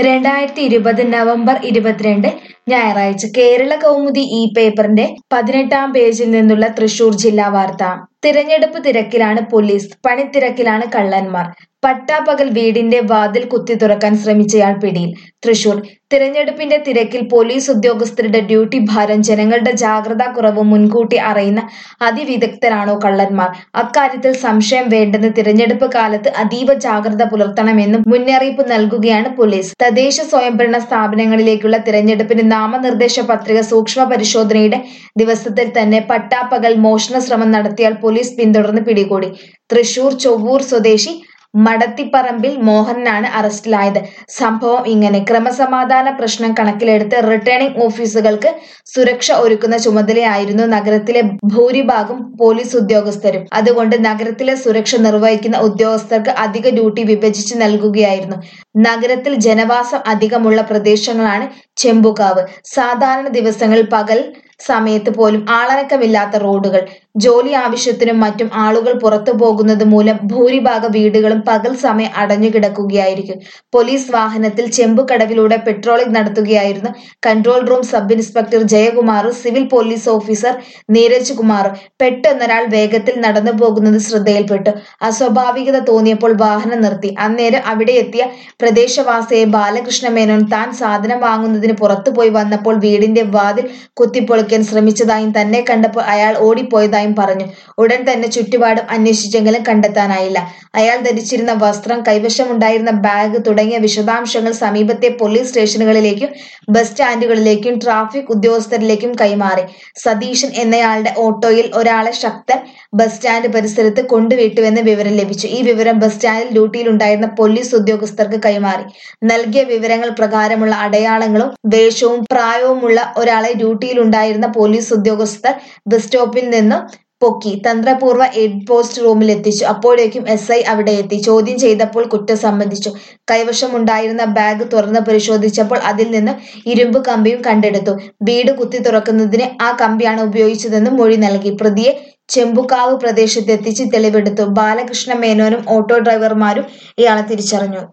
രണ്ടായിരത്തി ഇരുപത് നവംബർ ഇരുപത്തിരണ്ട് ഞായറാഴ്ച കേരള കൗമുദി ഈ പേപ്പറിന്റെ പതിനെട്ടാം പേജിൽ നിന്നുള്ള തൃശൂർ ജില്ലാ വാർത്ത തിരഞ്ഞെടുപ്പ് തിരക്കിലാണ് പോലീസ് പണിത്തിരക്കിലാണ് കള്ളന്മാർ പട്ടാപ്പകൽ വീടിന്റെ വാതിൽ കുത്തി തുറക്കാൻ ശ്രമിച്ചയാൾ പിടിയിൽ തൃശൂർ തിരഞ്ഞെടുപ്പിന്റെ തിരക്കിൽ പോലീസ് ഉദ്യോഗസ്ഥരുടെ ഡ്യൂട്ടി ഭാരം ജനങ്ങളുടെ ജാഗ്രതാ കുറവ് മുൻകൂട്ടി അറിയുന്ന അതിവിദഗ്ധരാണോ കള്ളന്മാർ അക്കാര്യത്തിൽ സംശയം വേണ്ടെന്ന് തിരഞ്ഞെടുപ്പ് കാലത്ത് അതീവ ജാഗ്രത പുലർത്തണമെന്നും മുന്നറിയിപ്പ് നൽകുകയാണ് പോലീസ് തദ്ദേശ സ്വയംഭരണ സ്ഥാപനങ്ങളിലേക്കുള്ള തിരഞ്ഞെടുപ്പിന് നാമനിർദ്ദേശ പത്രിക സൂക്ഷ്മ പരിശോധനയുടെ ദിവസത്തിൽ തന്നെ പട്ടാപ്പകൽ മോഷണ ശ്രമം നടത്തിയാൽ പോലീസ് പിന്തുടർന്ന് പിടികൂടി തൃശൂർ ചൊവ്വൂർ സ്വദേശി മടത്തിപ്പറമ്പിൽ മോഹനനാണ് അറസ്റ്റിലായത് സംഭവം ഇങ്ങനെ ക്രമസമാധാന പ്രശ്നം കണക്കിലെടുത്ത് റിട്ടേണിംഗ് ഓഫീസുകൾക്ക് സുരക്ഷ ഒരുക്കുന്ന ചുമതലയായിരുന്നു നഗരത്തിലെ ഭൂരിഭാഗം പോലീസ് ഉദ്യോഗസ്ഥരും അതുകൊണ്ട് നഗരത്തിലെ സുരക്ഷ നിർവഹിക്കുന്ന ഉദ്യോഗസ്ഥർക്ക് അധിക ഡ്യൂട്ടി വിഭജിച്ച് നൽകുകയായിരുന്നു നഗരത്തിൽ ജനവാസം അധികമുള്ള പ്രദേശങ്ങളാണ് ചെമ്പുകാവ് സാധാരണ ദിവസങ്ങളിൽ പകൽ സമയത്ത് പോലും ആളനക്കമില്ലാത്ത റോഡുകൾ ജോലി ആവശ്യത്തിനും മറ്റും ആളുകൾ പുറത്തു പോകുന്നത് മൂലം ഭൂരിഭാഗ വീടുകളും പകൽ സമയം അടഞ്ഞുകിടക്കുകയായിരിക്കും പോലീസ് വാഹനത്തിൽ ചെമ്പുകടവിലൂടെ പെട്രോളിംഗ് നടത്തുകയായിരുന്നു കൺട്രോൾ റൂം സബ് ഇൻസ്പെക്ടർ ജയകുമാറും സിവിൽ പോലീസ് ഓഫീസർ നീരജ് കുമാറും പെട്ടെന്നൊരാൾ വേഗത്തിൽ നടന്നു പോകുന്നത് ശ്രദ്ധയിൽപ്പെട്ടു അസ്വാഭാവികത തോന്നിയപ്പോൾ വാഹനം നിർത്തി അന്നേരം അവിടെ എത്തിയ പ്രദേശവാസിയെ ബാലകൃഷ്ണ മേനോൻ താൻ സാധനം വാങ്ങുന്നതിന് പുറത്തുപോയി വന്നപ്പോൾ വീടിന്റെ വാതിൽ കുത്തിപ്പൊളിക്കാൻ ശ്രമിച്ചതായും തന്നെ കണ്ടപ്പോൾ അയാൾ ഓടിപ്പോയതായും പറഞ്ഞു ഉടൻ തന്നെ ചുറ്റുപാടും അന്വേഷിച്ചെങ്കിലും കണ്ടെത്താനായില്ല അയാൾ ധരിച്ചിരുന്ന വസ്ത്രം കൈവശമുണ്ടായിരുന്ന ബാഗ് തുടങ്ങിയ വിശദാംശങ്ങൾ സമീപത്തെ പോലീസ് സ്റ്റേഷനുകളിലേക്കും ബസ് സ്റ്റാൻഡുകളിലേക്കും ട്രാഫിക് ഉദ്യോഗസ്ഥരിലേക്കും കൈമാറി സതീശൻ എന്നയാളുടെ ഓട്ടോയിൽ ഒരാളെ ശക്തൻ ബസ് സ്റ്റാൻഡ് പരിസരത്ത് കൊണ്ടുവിട്ടുവെന്ന് വിവരം ലഭിച്ചു ഈ വിവരം ബസ് സ്റ്റാൻഡിൽ ഡ്യൂട്ടിയിലുണ്ടായിരുന്ന പോലീസ് ഉദ്യോഗസ്ഥർക്ക് കൈമാറി നൽകിയ വിവരങ്ങൾ പ്രകാരമുള്ള അടയാളങ്ങളും വേഷവും പ്രായവുമുള്ള ഒരാളെ ഡ്യൂട്ടിയിലുണ്ടായിരുന്ന പോലീസ് ഉദ്യോഗസ്ഥർ ബസ് സ്റ്റോപ്പിൽ നിന്നും പൊക്കി തന്ത്രപൂർവ്വ ഹെഡ് പോസ്റ്റ് റൂമിൽ എത്തിച്ചു അപ്പോഴേക്കും എസ് ഐ അവിടെ എത്തി ചോദ്യം ചെയ്തപ്പോൾ കുറ്റം സമ്മതിച്ചു കൈവശമുണ്ടായിരുന്ന ബാഗ് തുറന്ന് പരിശോധിച്ചപ്പോൾ അതിൽ നിന്ന് ഇരുമ്പ് കമ്പിയും കണ്ടെടുത്തു വീട് കുത്തി തുറക്കുന്നതിന് ആ കമ്പിയാണ് ഉപയോഗിച്ചതെന്ന് മൊഴി നൽകി പ്രതിയെ ചെമ്പുകാവ് പ്രദേശത്തെത്തിച്ച് തെളിവെടുത്തു ബാലകൃഷ്ണ മേനോനും ഓട്ടോ ഡ്രൈവർമാരും ഇയാളെ തിരിച്ചറിഞ്ഞു